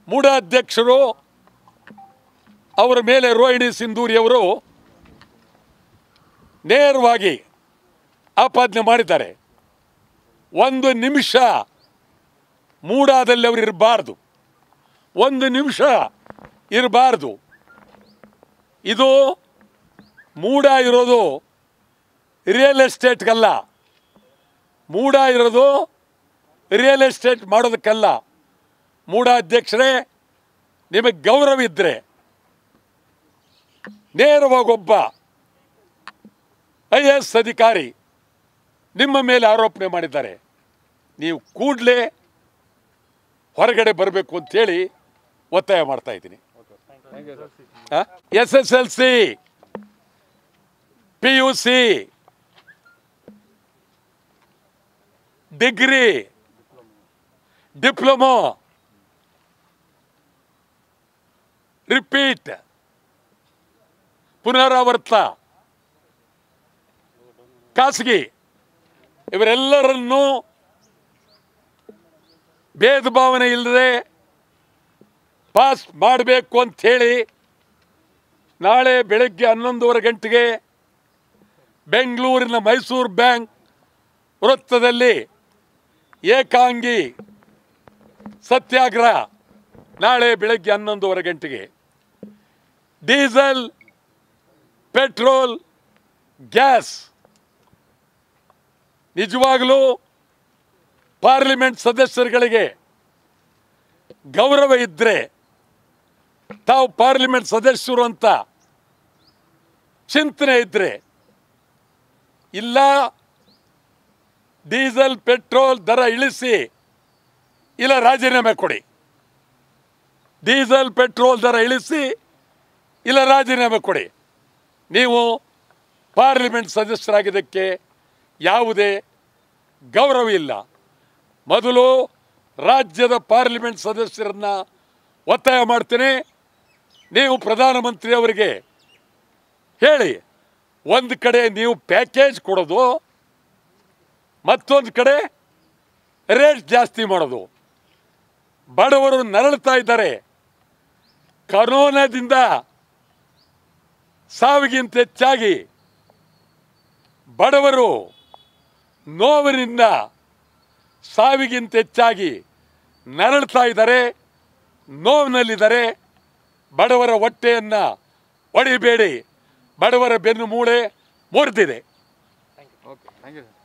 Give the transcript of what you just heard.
ಮೂಡ ಅಧ್ಯಕ್ಷರು ಅವರ ಮೇಲೆ ರೋಹಿಣಿ ಸಿಂಧೂರಿಯವರು ನೇರವಾಗಿ ಆಪಾದನೆ ಮಾಡಿದ್ದಾರೆ ಒಂದು ನಿಮಿಷ ಮೂಡಾದಲ್ಲಿ ಅವರು ಇರಬಾರ್ದು ಒಂದು ನಿಮಿಷ ಇರಬಾರ್ದು ಇದು ಮೂಡ ಇರೋದು ರಿಯಲ್ ಎಸ್ಟೇಟ್ಗಲ್ಲ ಮೂಡ ಇರೋದು ರಿಯಲ್ ಎಸ್ಟೇಟ್ ಮಾಡೋದಕ್ಕಲ್ಲ ಮೂಡ ಅಧ್ಯಕ್ಷರೇ ನಿಮಗೆ ಗೌರವ ಇದ್ದರೆ ನೇರವಾಗಿ ಒಬ್ಬ ಐ ಎ ಎಸ್ ಅಧಿಕಾರಿ ನಿಮ್ಮ ಮೇಲೆ ಆರೋಪಣೆ ಮಾಡಿದ್ದಾರೆ ನೀವು ಕೂಡಲೇ ಹೊರಗಡೆ ಬರಬೇಕು ಅಂತೇಳಿ ಒತ್ತಾಯ ಮಾಡ್ತಾ ಇದ್ದೀನಿ S S L C P U C degree diploma repeat ಪುನರಾವರ್ತ ಖಾಸಗಿ ಇವರೆಲ್ಲರನ್ನೂ ಭೇದ ಭಾವನೆ ಇಲ್ಲದೆ ಪಾಸ್ ಮಾಡಬೇಕು ಅಂಥೇಳಿ ನಾಳೆ ಬೆಳಗ್ಗೆ ಹನ್ನೊಂದುವರೆ ಗಂಟೆಗೆ ಬೆಂಗಳೂರಿನ ಮೈಸೂರು ಬ್ಯಾಂಕ್ ವೃತ್ತದಲ್ಲಿ ಏಕಾಂಗಿ ಸತ್ಯಾಗ್ರಹ ನಾಳೆ ಬೆಳಗ್ಗೆ ಹನ್ನೊಂದುವರೆ ಗಂಟೆಗೆ ಡೀಸೆಲ್ ಪೆಟ್ರೋಲ್ ಗ್ಯಾಸ್ ನಿಜವಾಗಲೂ ಪಾರ್ಲಿಮೆಂಟ್ ಸದಸ್ಯರುಗಳಿಗೆ ಗೌರವ ಇದ್ದರೆ ತಾವು ಪಾರ್ಲಿಮೆಂಟ್ ಸದಸ್ಯರು ಅಂತ ಚಿಂತನೆ ಇದ್ದರೆ ಇಲ್ಲ ಡೀಸೆಲ್ ಪೆಟ್ರೋಲ್ ದರ ಇಳಿಸಿ ಇಲ್ಲ ರಾಜೀನಾಮೆ ಕೊಡಿ ಡೀಸೆಲ್ ಪೆಟ್ರೋಲ್ ದರ ಇಳಿಸಿ ಇಲ್ಲ ರಾಜೀನಾಮೆ ಕೊಡಿ ನೀವು ಪಾರ್ಲಿಮೆಂಟ್ ಸದಸ್ಯರಾಗಿದ್ದಕ್ಕೆ ಯಾವುದೇ ಗೌರವ ಇಲ್ಲ ಮೊದಲು ರಾಜ್ಯದ ಪಾರ್ಲಿಮೆಂಟ್ ಸದಸ್ಯರನ್ನ ಒತ್ತಾಯ ಮಾಡ್ತೇನೆ ನೀವು ಪ್ರಧಾನಮಂತ್ರಿ ಅವರಿಗೆ ಹೇಳಿ ಒಂದು ಕಡೆ ನೀವು ಪ್ಯಾಕೇಜ್ ಕೊಡೋದು ಮತ್ತೊಂದು ಕಡೆ ರೇಟ್ ಜಾಸ್ತಿ ಮಾಡೋದು ಬಡವರು ನರಳ್ತಾ ಇದ್ದಾರೆ ಕರೋನಾದಿಂದ ಸಾವಿಗಿಂತ ಹೆಚ್ಚಾಗಿ ಬಡವರು ನೋವಿನಿಂದ ಸಾವಿಗಿಂತ ಹೆಚ್ಚಾಗಿ ನರಳ್ತಾ ಇದ್ದಾರೆ ನೋವಿನಲ್ಲಿದ್ದಾರೆ ಬಡವರ ಹೊಟ್ಟೆಯನ್ನು ಒಡಿಬೇಡಿ ಬಡವರ ಬೆನ್ನು ಮೂಳೆ ಮುರಿದಿದೆ ಓಕೆ ಥ್ಯಾಂಕ್ ಯು ಸರ್